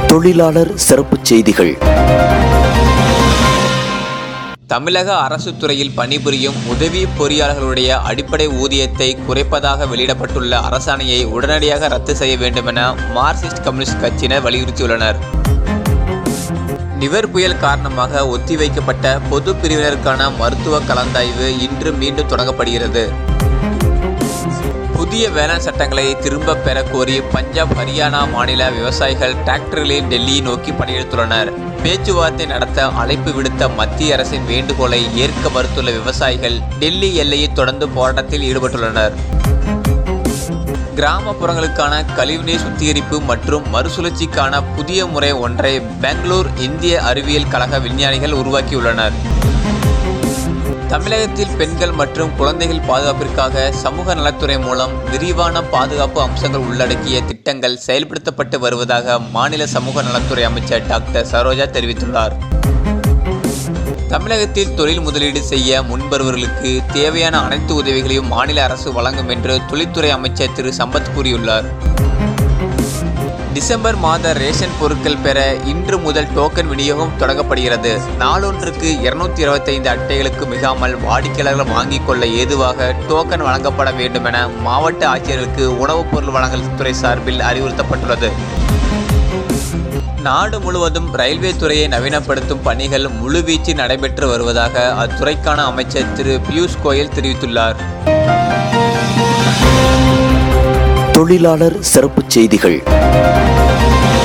தொழிலாளர் சிறப்புச் செய்திகள் தமிழக அரசு துறையில் பணிபுரியும் உதவி பொறியாளர்களுடைய அடிப்படை ஊதியத்தை குறைப்பதாக வெளியிடப்பட்டுள்ள அரசாணையை உடனடியாக ரத்து செய்ய வேண்டுமென மார்க்சிஸ்ட் கம்யூனிஸ்ட் கட்சியினர் வலியுறுத்தியுள்ளனர் நிவர் புயல் காரணமாக ஒத்திவைக்கப்பட்ட பொது பிரிவினருக்கான மருத்துவ கலந்தாய்வு இன்று மீண்டும் தொடங்கப்படுகிறது புதிய வேளாண் சட்டங்களை திரும்ப பெற கோரி பஞ்சாப் ஹரியானா மாநில விவசாயிகள் டிராக்டர்களில் டெல்லியை நோக்கி பணியெடுத்துள்ளனர் பேச்சுவார்த்தை நடத்த அழைப்பு விடுத்த மத்திய அரசின் வேண்டுகோளை ஏற்க மறுத்துள்ள விவசாயிகள் டெல்லி எல்லையை தொடர்ந்து போராட்டத்தில் ஈடுபட்டுள்ளனர் கிராமப்புறங்களுக்கான கழிவுநீர் சுத்திகரிப்பு மற்றும் மறுசுழற்சிக்கான புதிய முறை ஒன்றை பெங்களூர் இந்திய அறிவியல் கழக விஞ்ஞானிகள் உருவாக்கியுள்ளனர் தமிழகத்தில் பெண்கள் மற்றும் குழந்தைகள் பாதுகாப்பிற்காக சமூக நலத்துறை மூலம் விரிவான பாதுகாப்பு அம்சங்கள் உள்ளடக்கிய திட்டங்கள் செயல்படுத்தப்பட்டு வருவதாக மாநில சமூக நலத்துறை அமைச்சர் டாக்டர் சரோஜா தெரிவித்துள்ளார் தமிழகத்தில் தொழில் முதலீடு செய்ய முன்வருவர்களுக்கு தேவையான அனைத்து உதவிகளையும் மாநில அரசு வழங்கும் என்று தொழில்துறை அமைச்சர் திரு சம்பத் கூறியுள்ளார் டிசம்பர் மாத ரேஷன் பொருட்கள் பெற இன்று முதல் டோக்கன் விநியோகம் தொடங்கப்படுகிறது நாளொன்றுக்கு இருநூத்தி இருபத்தைந்து அட்டைகளுக்கு மிகாமல் வாடிக்கையாளர்கள் வாங்கிக் கொள்ள ஏதுவாக டோக்கன் வழங்கப்பட வேண்டும் என மாவட்ட ஆட்சியர்களுக்கு உணவுப் பொருள் வழங்கல் துறை சார்பில் அறிவுறுத்தப்பட்டுள்ளது நாடு முழுவதும் ரயில்வே துறையை நவீனப்படுத்தும் பணிகள் முழுவீச்சு நடைபெற்று வருவதாக அத்துறைக்கான அமைச்சர் திரு பியூஷ் கோயல் தெரிவித்துள்ளார் தொழிலாளர் சிறப்புச் செய்திகள்